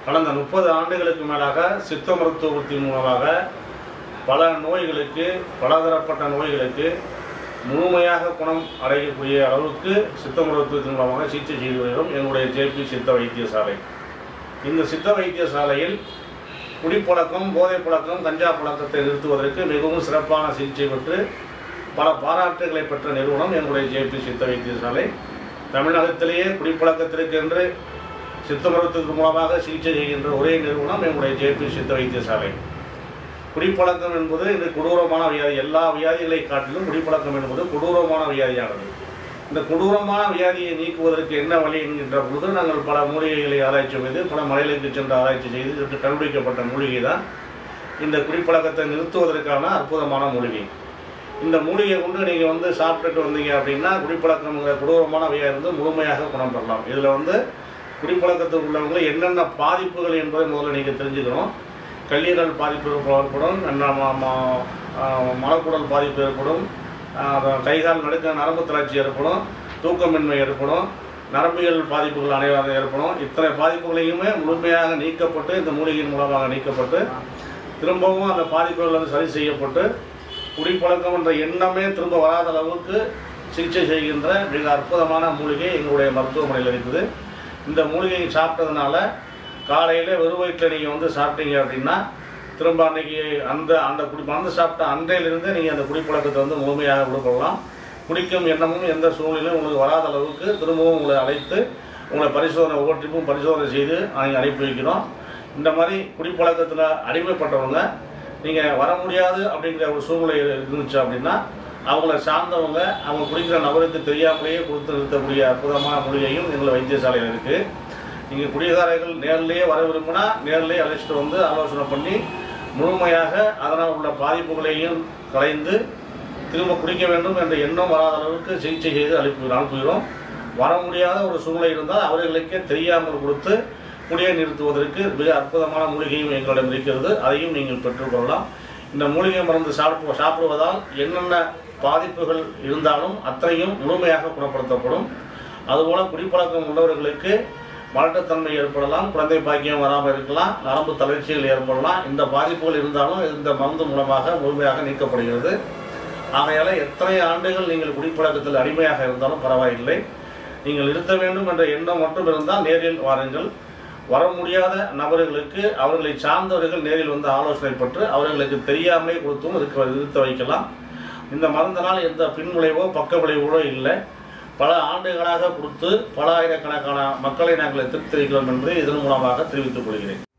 கடந்த முப்பது ஆண்டுகளுக்கு மேலாக சித்த மருத்துவத்தின் மூலமாக பல நோய்களுக்கு பலதரப்பட்ட நோய்களுக்கு முழுமையாக குணம் அடையக்கூடிய அளவுக்கு சித்த மருத்துவத்தின் மூலமாக சிகிச்சை செய்து வருகிறோம் எங்களுடைய ஜேபி சித்த வைத்தியசாலை இந்த சித்த வைத்தியசாலையில் குடிப்பழக்கம் போதைப் பழக்கம் கஞ்சா பழக்கத்தை நிறுத்துவதற்கு மிகவும் சிறப்பான சிகிச்சை பெற்று பல பாராட்டுகளை பெற்ற நிறுவனம் எங்களுடைய ஜேபி சித்த வைத்தியசாலை தமிழகத்திலேயே குடிப்பழக்கத்திற்கென்று சித்த மருத்துவத்தின் மூலமாக சிகிச்சை செய்கின்ற ஒரே நிறுவனம் எங்களுடைய ஜேபி சித்த வைத்தியசாலை குடிப்பழக்கம் என்பது இந்த கொடூரமான வியாதி எல்லா வியாதிகளை காட்டிலும் குடிப்பழக்கம் என்பது கொடூரமான வியாதியானது இந்த கொடூரமான வியாதியை நீக்குவதற்கு என்ன வழி என்கின்ற பொழுது நாங்கள் பல மூலிகைகளை ஆராய்ச்சி செய்து பல மலைகளுக்கு சென்று ஆராய்ச்சி செய்து இதற்கு கண்டுபிடிக்கப்பட்ட மூலிகை தான் இந்த குடிப்பழக்கத்தை நிறுத்துவதற்கான அற்புதமான மூலிகை இந்த மூலிகை கொண்டு நீங்கள் வந்து சாப்பிட்டுட்டு வந்தீங்க அப்படின்னா குடிப்பழக்கம்ங்கிற கொடூரமான வியாதி வந்து முழுமையாக குணம் பெறலாம் இதில் வந்து குடிப்பழக்கத்தில் உள்ளவங்க என்னென்ன பாதிப்புகள் என்பதை முதல்ல நீங்கள் தெரிஞ்சுக்கணும் கல்லீரல் பாதிப்பு ஏற்படும் நன்ன- ம- ம- ஆஹ் மலக்குடல் பாதிப்பு ஏற்படும் ஆஹ் கைகால் நடுக்க நரம்பு தளர்ச்சி ஏற்படும் தூக்கமின்மை ஏற்படும் நரம்பியல் பாதிப்புகள் அனைவரும் ஏற்படும் இத்தனை பாதிப்புகளையுமே முழுமையாக நீக்கப்பட்டு இந்த மூலிகையின் மூலமாக நீக்கப்பட்டு திரும்பவும் அந்த பாதிப்புகள் வந்து சரி செய்யப்பட்டு குடிப்பழக்கம் என்ற எண்ணமே திரும்ப வராத அளவுக்கு சிகிச்சை செய்கின்ற மிக அற்புதமான மூலிகை எங்களுடைய மருத்துவமனையில் இருக்குது இந்த மூலிகையை சாப்பிட்டதுனால காலையில் வெறும் வயிற்றில் நீங்கள் வந்து சாப்பிட்டீங்க அப்படின்னா திரும்ப அன்னைக்கு அந்த அந்த குடி மருந்து சாப்பிட்ட அன்றையிலிருந்து நீங்கள் அந்த குடிப்பழக்கத்தை வந்து முழுமையாக விடுபடலாம் குடிக்கும் எண்ணமும் எந்த சூழ்நிலையும் உங்களுக்கு வராத அளவுக்கு திரும்பவும் உங்களை அழைத்து உங்களை பரிசோதனை ஒவ்வொரு ட்ரிப்பும் பரிசோதனை செய்து நாங்கள் அனுப்பி வைக்கிறோம் இந்த மாதிரி குடிப்பழக்கத்தில் அடிமைப்பட்டவங்க நீங்கள் வர முடியாது அப்படிங்கிற ஒரு சூழ்நிலை இருந்துச்சு அப்படின்னா அவங்கள சார்ந்தவங்க அவங்க குடிக்கிற நபருக்கு தெரியாமலேயே கொடுத்து நிறுத்தக்கூடிய அற்புதமான மூலிகையும் எங்களை வைத்தியசாலையில் இருக்குது நீங்கள் குடிகாரர்கள் நேர்லேயே வர விரும்பினா நேர்லேயே அழைச்சிட்டு வந்து ஆலோசனை பண்ணி முழுமையாக அதனால் உள்ள பாதிப்புகளையும் களைந்து திரும்ப குடிக்க வேண்டும் என்ற எண்ணம் வராத அளவுக்கு சிகிச்சை செய்து அனுப்பி அனுப்புகிறோம் வர முடியாத ஒரு சூழ்நிலை இருந்தால் அவர்களுக்கே தெரியாமல் கொடுத்து குடியை நிறுத்துவதற்கு மிக அற்புதமான மூலிகையும் எங்களிடம் இருக்கிறது அதையும் நீங்கள் பெற்றுக்கொள்ளலாம் இந்த மூலிகை மருந்து சாப்பிடு சாப்பிடுவதால் என்னென்ன பாதிப்புகள் இருந்தாலும் அத்தனையும் முழுமையாக குணப்படுத்தப்படும் அதுபோல் குடிப்பழக்கம் உள்ளவர்களுக்கு மலட்டுத்தன்மை ஏற்படலாம் குழந்தை பாக்கியம் வராமல் இருக்கலாம் நரம்பு தளர்ச்சிகள் ஏற்படலாம் இந்த பாதிப்புகள் இருந்தாலும் இந்த மருந்து மூலமாக முழுமையாக நீக்கப்படுகிறது ஆகையால் எத்தனை ஆண்டுகள் நீங்கள் குடிப்பழக்கத்தில் அடிமையாக இருந்தாலும் பரவாயில்லை நீங்கள் நிறுத்த வேண்டும் என்ற எண்ணம் மட்டும் இருந்தால் நேரில் வாருங்கள் வர முடியாத நபர்களுக்கு அவர்களை சார்ந்தவர்கள் நேரில் வந்து ஆலோசனை பெற்று அவர்களுக்கு தெரியாமலே கொடுத்தும் இருக்க நிறுத்த வைக்கலாம் இந்த மருந்தினால் எந்த பின்விளைவோ பக்க விளைவோ இல்லை பல ஆண்டுகளாக கொடுத்து பல ஆயிரக்கணக்கான மக்களை நாங்கள் திருப்தி வைக்கிறோம் என்பதை இதன் மூலமாக தெரிவித்துக் கொள்கிறேன்